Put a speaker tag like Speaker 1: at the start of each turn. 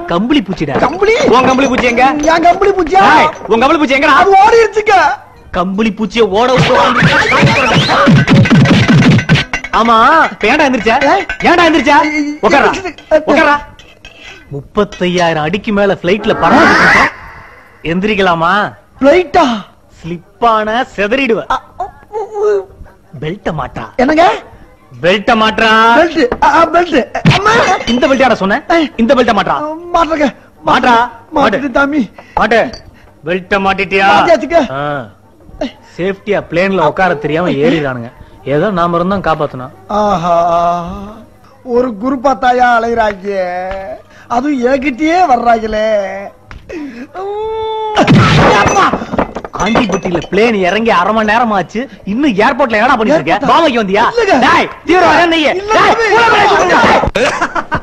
Speaker 1: கம்பளி பூச்சிடா
Speaker 2: கம்பளி
Speaker 1: உன் கம்பளி பூச்சி எங்க
Speaker 2: என் கம்பளி பூச்சியா
Speaker 1: ஏய், உன் கம்பளி பூச்சி எங்கடா
Speaker 2: அது ஓடிடுச்சுங்க
Speaker 1: கம்பளி பூச்சிய ஓட விட்டு ஆமா இப்ப ஏன்டா எந்திரிச்சா
Speaker 2: ஏய்.
Speaker 1: ஏன்டா எந்திரிச்சா உட்காரா
Speaker 2: எந்திரிச்சது.
Speaker 1: உட்காரா முப்பத்தையாயிரம் அடிக்கு மேல பிளைட்ல பறந்து எந்திரிக்கலாமா
Speaker 2: பிளைட்டா
Speaker 1: ஸ்லிப்பான செதறிடுவ பெல்ட்ட மாட்டா
Speaker 2: என்னங்க
Speaker 1: பெல்ட்ட மாட்டா
Speaker 2: பெல்ட் பெல்ட் அம்மா
Speaker 1: இந்த பெல்ட்டாட சொன்ன
Speaker 2: ஏய்.
Speaker 1: இந்த பெல்ட்ட மாட்டா
Speaker 2: மாட்டுறங்க
Speaker 1: மாட்றா.
Speaker 2: மாட்டு தாமி
Speaker 1: மாட்டு பெல்ட்ட மாட்டிட்டியா
Speaker 2: மாட்டியாச்சுங்க.
Speaker 1: சேஃப்டியா பிளேன்ல உட்கார தெரியாம ஏறிடானுங்க ஏதோ நாம இருந்தோம் காப்பாத்தணும்
Speaker 2: ஆஹா ஒரு குருப்பா தாயா அலைகிறாங்க அதுவும் என்கிட்டயே வர்றாங்களே அம்மா!
Speaker 1: காஞ்சிபுட்டியில பிளேன் இறங்கி அரை மணி நேரம் ஆச்சு இன்னும் ஏர்போர்ட்ல என்னடா பண்ணிட்டு இருக்க
Speaker 2: Airport ஆ?
Speaker 1: பாவைக்கு வந்தியா
Speaker 2: இல்லங்க.
Speaker 1: டேய் தீவிரவாதம் நீ
Speaker 2: இல்ல,
Speaker 1: டேய்,
Speaker 2: தம்பி.
Speaker 1: உள்ள போய்